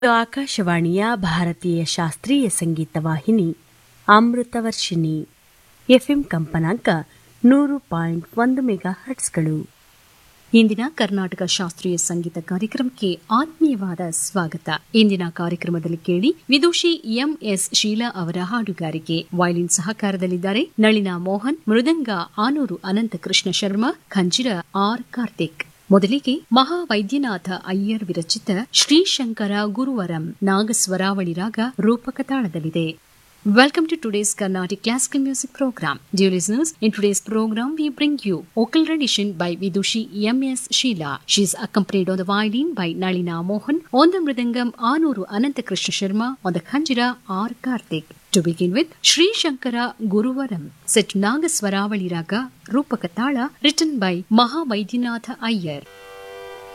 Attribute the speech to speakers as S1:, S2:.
S1: ಆಕಾಶವಾಣಿಯ ಭಾರತೀಯ ಶಾಸ್ತ್ರೀಯ ಸಂಗೀತ ವಾಹಿನಿ ಅಮೃತವರ್ಷಿಣಿ ಎಫ್ಎಂ ಕಂಪನಾಂಕ ನೂರು ಪಾಯಿಂಟ್ ಒಂದು ಮೆಗಾ ಹರ್ಟ್ಸ್ಗಳು
S2: ಇಂದಿನ ಕರ್ನಾಟಕ ಶಾಸ್ತ್ರೀಯ ಸಂಗೀತ ಕಾರ್ಯಕ್ರಮಕ್ಕೆ ಆತ್ಮೀಯವಾದ ಸ್ವಾಗತ ಇಂದಿನ ಕಾರ್ಯಕ್ರಮದಲ್ಲಿ ಕೇಳಿ ವಿದುಷಿ ಎಂಎಸ್ ಶೀಲಾ ಅವರ ಹಾಡುಗಾರಿಕೆ ವಯಲಿನ್ ಸಹಕಾರದಲ್ಲಿದ್ದಾರೆ ನಳಿನಾ ಮೋಹನ್ ಮೃದಂಗ ಆನೂರು ಅನಂತಕೃಷ್ಣ ಶರ್ಮಾ ಖಂಜಿರ ಆರ್ ಕಾರ್ತಿಕ್ ಮೊದಲಿಗೆ ಮಹಾವೈದ್ಯನಾಥ ಅಯ್ಯರ್ ವಿರಚಿತ ಶ್ರೀಶಂಕರ ಗುರುವರಂ ನಾಗಸ್ವರಾವಳಿ ರಾಗ ರೂಪಕ ತಾಳದಲ್ಲಿದೆ Welcome to today's Carnatic Classical Music Program. Dear listeners, in today's program we bring you vocal rendition by Vidushi M.S. Sheila. She is accompanied on the violin by Nalina Mohan, on the mridangam Anuru Anantakrishna Sharma, on the khanjira R. Karthik. To begin with, Sri Shankara Guruvaram, set Nagaswaravali Raga Rupakatala, written by Mahavaidyanatha Iyer.